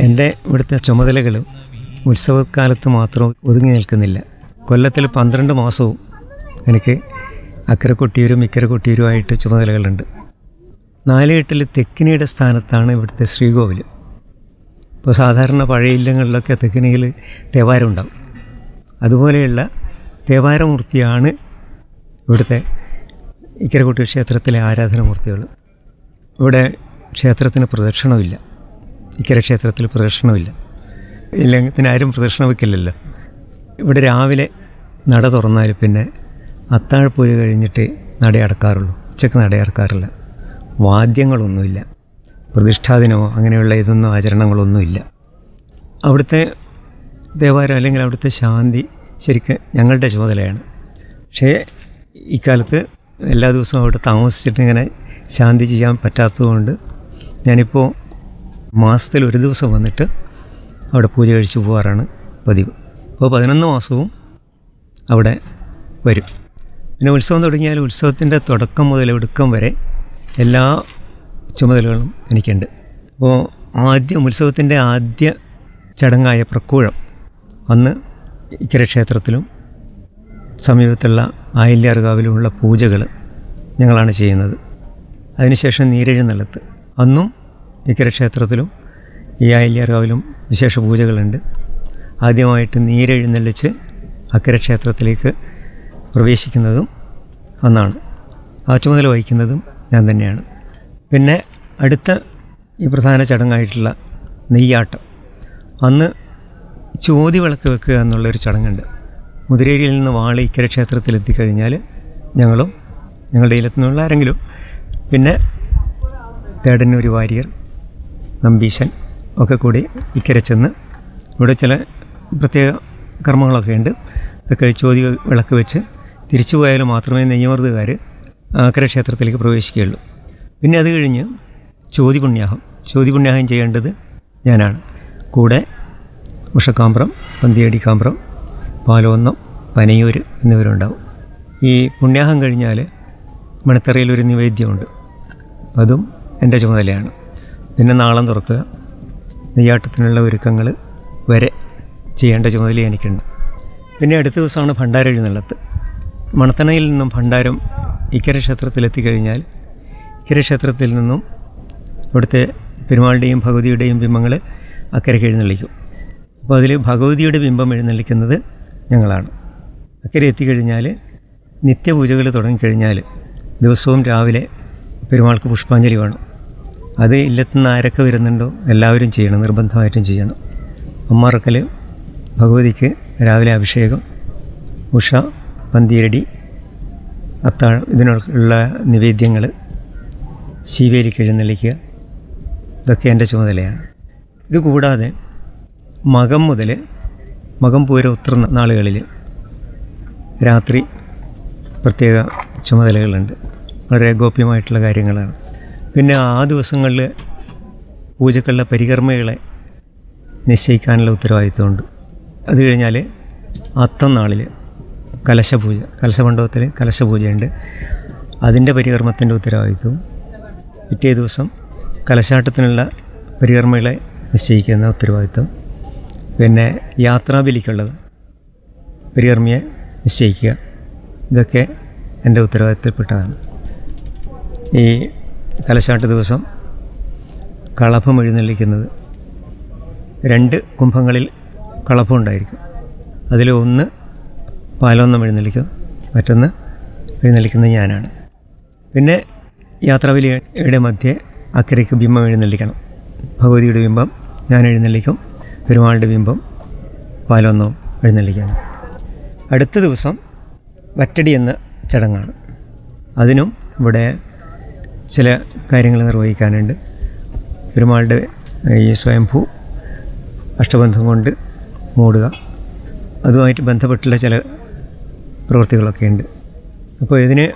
എൻ്റെ ഇവിടുത്തെ ചുമതലകൾ ഉത്സവകാലത്ത് മാത്രം ഒതുങ്ങി നിൽക്കുന്നില്ല കൊല്ലത്തിൽ പന്ത്രണ്ട് മാസവും എനിക്ക് അക്കരെ കൊട്ടിയൂരും ഇക്കരെ കൊട്ടിയൂരുമായിട്ട് ചുമതലകളുണ്ട് നാലുകെട്ടിൽ തെക്കിനിയുടെ സ്ഥാനത്താണ് ഇവിടുത്തെ ശ്രീകോവിൽ ഇപ്പോൾ സാധാരണ പഴയ ഇല്ലങ്ങളിലൊക്കെ തെക്കിനിയിൽ തേവാരം ഉണ്ടാവും അതുപോലെയുള്ള തേവാരമൂർത്തിയാണ് ഇവിടുത്തെ ഇക്കരക്കുട്ടി ക്ഷേത്രത്തിലെ ആരാധനാമൂർത്തികൾ ഇവിടെ ക്ഷേത്രത്തിന് പ്രദക്ഷിണമില്ല ഇക്കര ക്ഷേത്രത്തിൽ പ്രദക്ഷിണമില്ല ഇല്ലെങ്കിൽ ആരും പ്രദക്ഷിണം വെക്കില്ലല്ലോ ഇവിടെ രാവിലെ നട തുറന്നാൽ പിന്നെ അത്താഴപ്പൂജ കഴിഞ്ഞിട്ട് നട അടക്കാറുള്ളൂ ഉച്ചക്ക് നട അടക്കാറില്ല വാദ്യങ്ങളൊന്നുമില്ല പ്രതിഷ്ഠാദിനമോ അങ്ങനെയുള്ള ഇതൊന്നും ആചരണങ്ങളൊന്നുമില്ല അവിടുത്തെ ദേവാലയം അല്ലെങ്കിൽ അവിടുത്തെ ശാന്തി ശരിക്കും ഞങ്ങളുടെ ചുമതലയാണ് പക്ഷേ ഇക്കാലത്ത് എല്ലാ ദിവസവും അവിടെ താമസിച്ചിട്ട് ഇങ്ങനെ ശാന്തി ചെയ്യാൻ പറ്റാത്തതുകൊണ്ട് ഞാനിപ്പോൾ മാസത്തിൽ ഒരു ദിവസം വന്നിട്ട് അവിടെ പൂജ കഴിച്ച് പോകാറാണ് പതിവ് അപ്പോൾ പതിനൊന്ന് മാസവും അവിടെ വരും പിന്നെ ഉത്സവം തുടങ്ങിയാൽ ഉത്സവത്തിൻ്റെ തുടക്കം മുതൽ ഒടുക്കം വരെ എല്ലാ ചുമതലകളും എനിക്കുണ്ട് അപ്പോൾ ആദ്യം ഉത്സവത്തിൻ്റെ ആദ്യ ചടങ്ങായ പ്രക്കൂഴം അന്ന് ഇക്കര ക്ഷേത്രത്തിലും സമീപത്തുള്ള ആയില്യാർകാവിലുമുള്ള പൂജകൾ ഞങ്ങളാണ് ചെയ്യുന്നത് അതിനുശേഷം നീരെഴുന്നള്ളത്ത് അന്നും ഇക്കര ക്ഷേത്രത്തിലും ഈ ആയില്യാർകാവിലും വിശേഷ പൂജകളുണ്ട് ആദ്യമായിട്ട് നീരെഴുന്നള്ളിച്ച് അക്കരെ ക്ഷേത്രത്തിലേക്ക് പ്രവേശിക്കുന്നതും അന്നാണ് ആ ചുമതല വഹിക്കുന്നതും ഞാൻ തന്നെയാണ് പിന്നെ അടുത്ത ഈ പ്രധാന ചടങ്ങായിട്ടുള്ള നെയ്യാട്ടം അന്ന് ചോതി വിളക്ക് വെക്കുക എന്നുള്ളൊരു ചടങ്ങുണ്ട് മുതിരേരിയിൽ നിന്ന് വാളി ഇക്കര ക്ഷേത്രത്തിൽ എത്തിക്കഴിഞ്ഞാൽ ഞങ്ങളും ഞങ്ങളുടെ ഇലത്തുനിന്നുള്ള ആരെങ്കിലും പിന്നെ തേടന്നൂർ വാര്യർ നമ്പീശൻ ഒക്കെ കൂടി ഇക്കരെ ചെന്ന് ഇവിടെ ചില പ്രത്യേക കർമ്മങ്ങളൊക്കെ ഉണ്ട് ഇതൊക്കെ ചോതി വിളക്ക് വെച്ച് തിരിച്ചു പോയാൽ മാത്രമേ നെയ്യമർദ്ദുകാർ അക്കരെ ക്ഷേത്രത്തിലേക്ക് പ്രവേശിക്കുകയുള്ളൂ പിന്നെ അത് കഴിഞ്ഞ് ചോതി പുണ്യാഹം ചോതി പുണ്യാഹം ചെയ്യേണ്ടത് ഞാനാണ് കൂടെ ഉഷക്കാമ്പ്രം പന്തിയടി കാമ്പ്രം പാലോന്നം പനയൂർ എന്നിവരുണ്ടാവും ഈ പുണ്യാഹം കഴിഞ്ഞാൽ മണിത്തറയിൽ ഒരു നിവേദ്യമുണ്ട് അതും എൻ്റെ ചുമതലയാണ് പിന്നെ നാളം തുറക്കുക നെയ്യാട്ടത്തിനുള്ള ഒരുക്കങ്ങൾ വരെ ചെയ്യേണ്ട ചുമതല എനിക്കുണ്ട് പിന്നെ അടുത്ത ദിവസമാണ് ഭണ്ഡാര എഴുന്നള്ളത്ത് മണത്തണയിൽ നിന്നും ഭണ്ഡാരം ഇക്കര ക്ഷേത്രത്തിലെത്തിക്കഴിഞ്ഞാൽ ഇക്കര ക്ഷേത്രത്തിൽ നിന്നും ഇവിടുത്തെ പെരുമാളുടെയും ഭഗവതിയുടെയും ബിംബങ്ങൾ അക്കരയ്ക്ക് എഴുന്നള്ളിക്കും അപ്പോൾ അതിൽ ഭഗവതിയുടെ ബിംബം എഴുന്നള്ളിക്കുന്നത് ഞങ്ങളാണ് അക്കരെ എത്തിക്കഴിഞ്ഞാൽ നിത്യപൂജകൾ തുടങ്ങിക്കഴിഞ്ഞാൽ ദിവസവും രാവിലെ പെരുമാൾക്ക് പുഷ്പാഞ്ജലി വേണം അത് ഇല്ലത്തുനിന്ന് ആരൊക്കെ വരുന്നുണ്ടോ എല്ലാവരും ചെയ്യണം നിർബന്ധമായിട്ടും ചെയ്യണം അമ്മാറക്കൽ ഭഗവതിക്ക് രാവിലെ അഭിഷേകം ഉഷ പന്തീരടി അത്താഴം ഇതിനുള്ള നിവേദ്യങ്ങൾ ശീവേലിക്ക് എഴുന്നള്ളിക്കുക ഇതൊക്കെ എൻ്റെ ചുമതലയാണ് ഇത് കൂടാതെ മകം മുതൽ മകം പൂരം ഉത്ര നാളുകളിൽ രാത്രി പ്രത്യേക ചുമതലകളുണ്ട് വളരെ ഗോപ്യമായിട്ടുള്ള കാര്യങ്ങളാണ് പിന്നെ ആ ദിവസങ്ങളിൽ പൂജക്കുള്ള പരികർമ്മകളെ നിശ്ചയിക്കാനുള്ള ഉത്തരവാദിത്വമുണ്ട് അത് കഴിഞ്ഞാൽ അത്തം നാളിൽ കലശപൂജ കലശമണ്ഡപത്തിൽ കലശപൂജയുണ്ട് അതിൻ്റെ പരികർമ്മത്തിൻ്റെ ഉത്തരവാദിത്വവും പിറ്റേ ദിവസം കലശാട്ടത്തിനുള്ള പരികർമ്മകളെ നിശ്ചയിക്കുന്ന ഉത്തരവാദിത്വം പിന്നെ യാത്രാബലിക്കുള്ളത് പരികർമ്മിയെ നിശ്ചയിക്കുക ഇതൊക്കെ എൻ്റെ ഉത്തരവാദിത്തപ്പെട്ടതാണ് ഈ കലശാട്ട് ദിവസം കളഭം എഴുന്നള്ളിക്കുന്നത് രണ്ട് കുംഭങ്ങളിൽ കളഭം ഉണ്ടായിരിക്കും അതിൽ ഒന്ന് പാലൊന്നും എഴുന്നള്ളിക്കും മറ്റൊന്ന് എഴുന്നള്ളിക്കുന്നത് ഞാനാണ് പിന്നെ യാത്രാവലിയുടെ മധ്യേ അക്കരയ്ക്ക് ബിംബം എഴുന്നള്ളിക്കണം ഭഗവതിയുടെ ബിംബം ഞാൻ എഴുന്നള്ളിക്കും പെരുമാളുടെ ബിംബം പാലൊന്നും എഴുന്നള്ളിക്കണം അടുത്ത ദിവസം വറ്റടി എന്ന ചടങ്ങാണ് അതിനും ഇവിടെ ചില കാര്യങ്ങൾ നിർവഹിക്കാനുണ്ട് പെരുമാളുടെ ഈ സ്വയംഭൂ അഷ്ടബന്ധം കൊണ്ട് മൂടുക അതുമായിട്ട് ബന്ധപ്പെട്ടുള്ള ചില പ്രവൃത്തികളൊക്കെ ഉണ്ട് അപ്പോൾ ഇതിന്